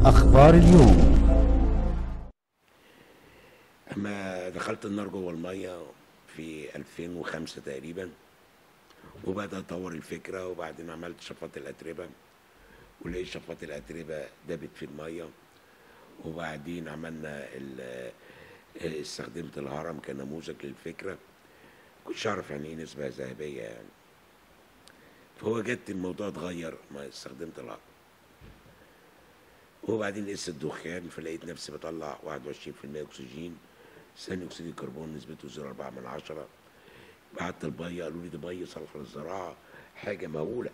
أخبار اليوم اما دخلت النار جوه الميه في 2005 تقريبا وبدأت اطور الفكره وبعدين عملت شفاط الاتربه ولقيت شفاط الاتربه دابت في الميه وبعدين عملنا ال- استخدمت الهرم كنموذج للفكره كنتش اعرف يعني ايه نسبه ذهبيه يعني فوجدت الموضوع اتغير ما استخدمت الهرم وبعدين قست الدخان فلقيت نفسي بطلع 21% اكسجين ثاني اكسيد الكربون نسبته 0.4 من عشرة بعت البيه قالوا لي دي بيه صالحه للزراعه حاجه مهوله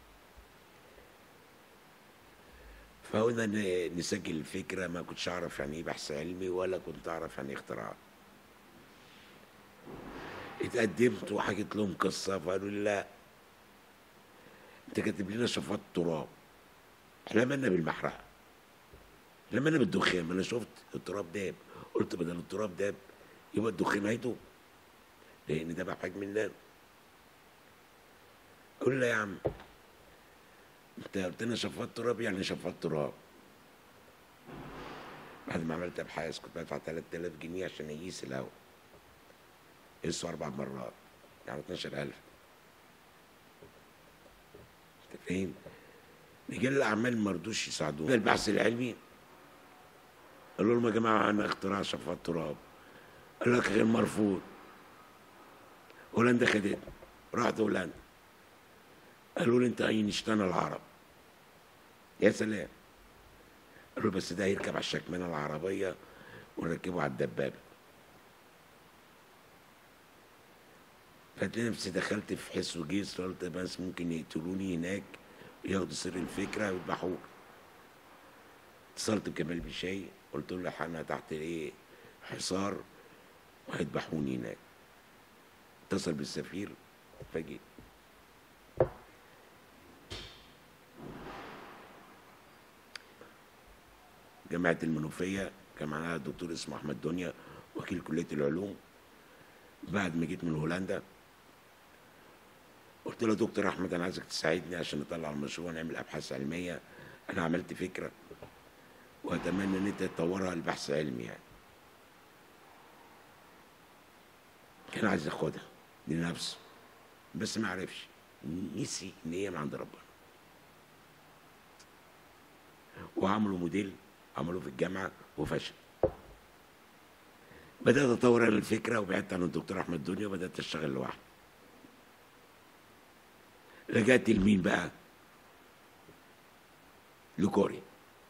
فقلنا ن- نسجل الفكره ما كنتش اعرف يعني ايه بحث علمي ولا كنت اعرف يعني ايه اختراع اتقدمت وحكيت لهم قصه فقالوا لي لا انت كاتب لنا شفاط تراب احنا مالنا بالمحرقه لما انا بالدخان ما انا شفت التراب داب قلت بدل التراب داب يبقى الدخان هيدوب لان ده بحجم النار اقول له يا عم انت قلت لنا شفاط تراب يعني شفاط تراب بعد ما عملت ابحاث كنت بدفع 3000 جنيه عشان اقيس الهواء قيسه اربع مرات يعني 12000 انت فاهم؟ رجال الاعمال ما رضوش يساعدونا البحث العلمي قالوا لهم يا جماعه انا اختراع شفاط تراب قال لك غير مرفوض هولندا خدتني رحت هولندا قالوا لي انت اينشتاين العرب يا سلام قالوا بس ده هيركب على الشكمانه العربيه ونركبه على الدبابه فاتلي نفسي دخلت في حس وجيز قلت بس ممكن يقتلوني هناك وياخدوا سر الفكره ويذبحوك اتصلت بكمال بشاي قلت له انا تحت ايه حصار وهيذبحوني هناك اتصل بالسفير فجيت جامعة المنوفية كان معانا الدكتور اسمه أحمد دنيا وكيل كلية العلوم بعد ما جيت من هولندا قلت له يا دكتور أحمد أنا عايزك تساعدني عشان نطلع المشروع ونعمل أبحاث علمية أنا عملت فكرة وأتمنى إن أنت تطورها لبحث علمي يعني كان عايز ياخدها لنفسه بس ما عرفش نسي ان هي من عند ربنا وعملوا موديل عملوه في الجامعه وفشل بدات اطور انا الفكره وبعدت عن الدكتور احمد دنيا وبدات اشتغل لوحدي لجأت لمين بقى لكوريا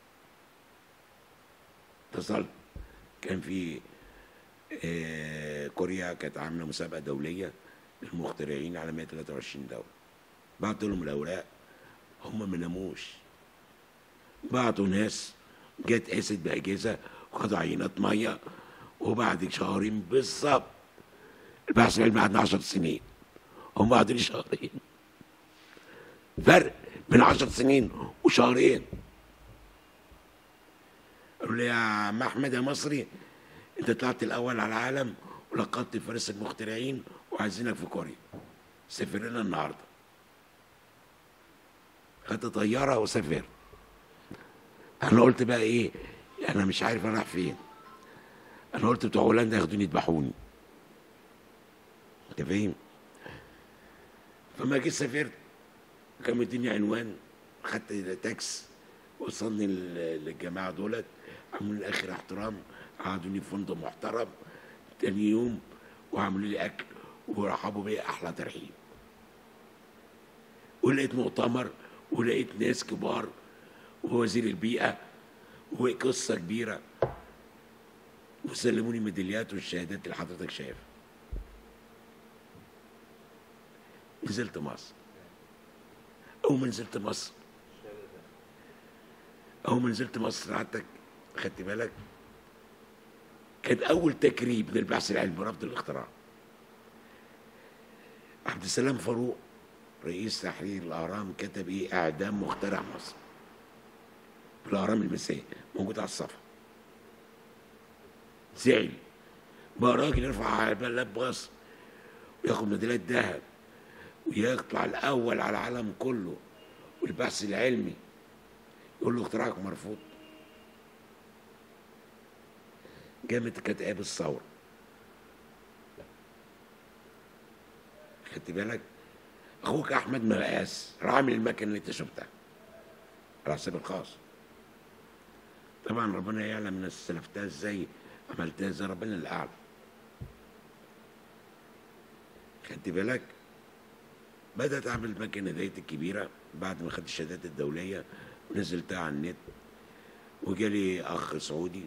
اتصلت كان في آه، كوريا كانت عامله مسابقه دوليه للمخترعين على 123 دوله بعت لهم الاوراق هم ما ناموش بعتوا ناس جت قاست باجهزه وخدوا عينات ميه وبعد شهرين بالظبط البحث العلمي قعدنا 10 سنين هم قعدوا لي شهرين فرق بين 10 سنين وشهرين قالوا لي يا عم احمد يا مصري انت طلعت الاول على العالم ولقبت فارس المخترعين وعايزينك في كوريا سافر لنا النهارده خدت طياره وسافرت انا قلت بقى ايه انا مش عارف انا رايح فين انا قلت بتوع هولندا ياخدوني يذبحوني انت فاهم فما جيت سافرت كان مديني عنوان خدت تاكس وصلني لل- للجماعه دولت عملوا لي اخر احترام قعدوني في فندق محترم تاني يوم وعملوا لي اكل ورحبوا بيا احلى ترحيب ولقيت مؤتمر ولقيت ناس كبار ووزير البيئه وقصه كبيره وسلموني ميداليات والشهادات اللي حضرتك شايفها نزلت مصر اول ما نزلت مصر اول ما نزلت مصر قعدتك خدت بالك كان اول تكريم للبحث العلمي رفض الاختراع عبد السلام فاروق رئيس تحرير الاهرام كتب ايه اعدام مخترع مصر في الاهرام المسائي موجود على الصفحه زعل بقى راجل يرفع على بلاد مصر وياخد ميداليات ذهب ويطلع الاول على العالم كله والبحث العلمي يقول له اختراعك مرفوض جامد كانت ايام الثوره خدت بالك اخوك احمد مقاس راح عامل المكنه اللي انت شفتها على حساب الخاص طبعا ربنا يعلم انا استلفتها ازاي عملتها ازاي ربنا اللي اعلم خدت بالك بدات اعمل المكنه ديت الكبيره بعد ما خدت الشهادات الدوليه ونزلتها على النت وجالي اخ سعودي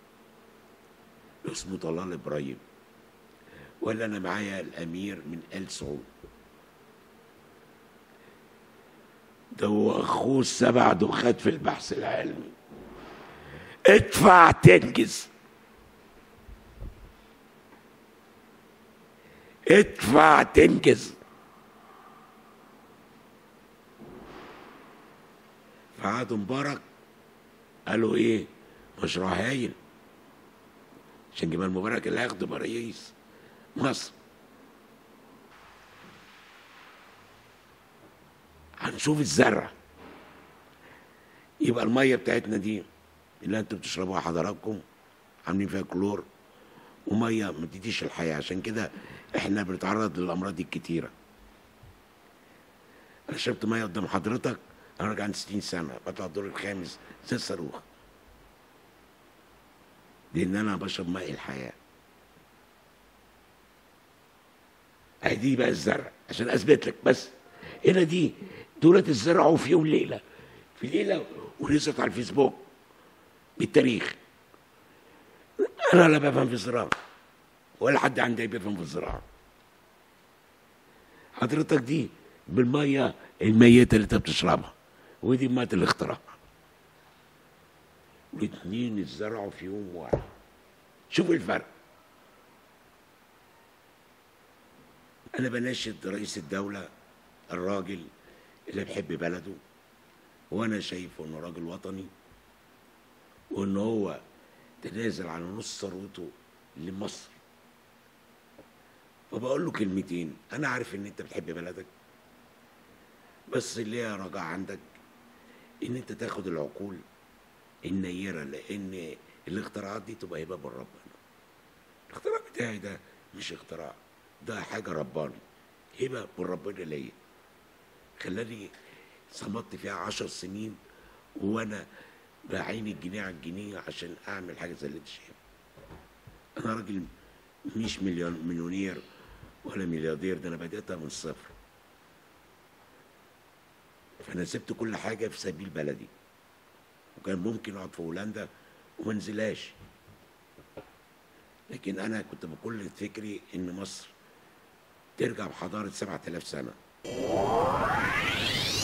اسمه طلال ابراهيم ولا انا معايا الامير من ال سعود ده هو اخوه السبع دخات في البحث العلمي ادفع تنجز ادفع تنجز فقعدوا مبارك قالوا ايه مشروع هايل عشان جمال مبارك اللي هياخده بقى رئيس مصر هنشوف الزرع يبقى الميه بتاعتنا دي اللي انتوا بتشربوها حضراتكم عاملين فيها كلور وميه ما بتديش الحياه عشان كده احنا بنتعرض للامراض دي الكتيره انا شربت ميه قدام حضرتك انا راجع عندي 60 سنه بطلع الدور الخامس زي الصاروخ لان انا بشرب ماء الحياه اهي دي بقى الزرع عشان اثبت لك بس هنا دي دولت الزرعوا في يوم ليله في ليله ونزلت على الفيسبوك بالتاريخ انا لا بفهم في الزراعه ولا حد عندي بيفهم في الزراعه حضرتك دي بالميه الميته اللي انت بتشربها ودي ميه الاختراع الاثنين اتزرعوا في يوم واحد شوف الفرق انا بناشد رئيس الدوله الراجل اللي بيحب بلده وانا شايفه انه راجل وطني وان هو تنازل على نص ثروته لمصر فبقول له كلمتين انا عارف ان انت بتحب بلدك بس اللي هي رجاء عندك ان انت تاخد العقول النيرة لان الاختراعات دي تبقى هبه من ربنا الاختراع بتاعي ده مش اختراع ده حاجة رباني هبة من ربنا ليا خلاني صمدت فيها عشر سنين وانا بعين الجنيه على الجنيه عشان اعمل حاجه زي اللي انت شايفها انا راجل مش مليون مليونير ولا ملياردير ده انا بداتها من الصفر فانا سبت كل حاجه في سبيل بلدي وكان ممكن اقعد في هولندا وما انزلهاش لكن انا كنت بكل فكري ان مصر ترجع بحضاره 7000 سنه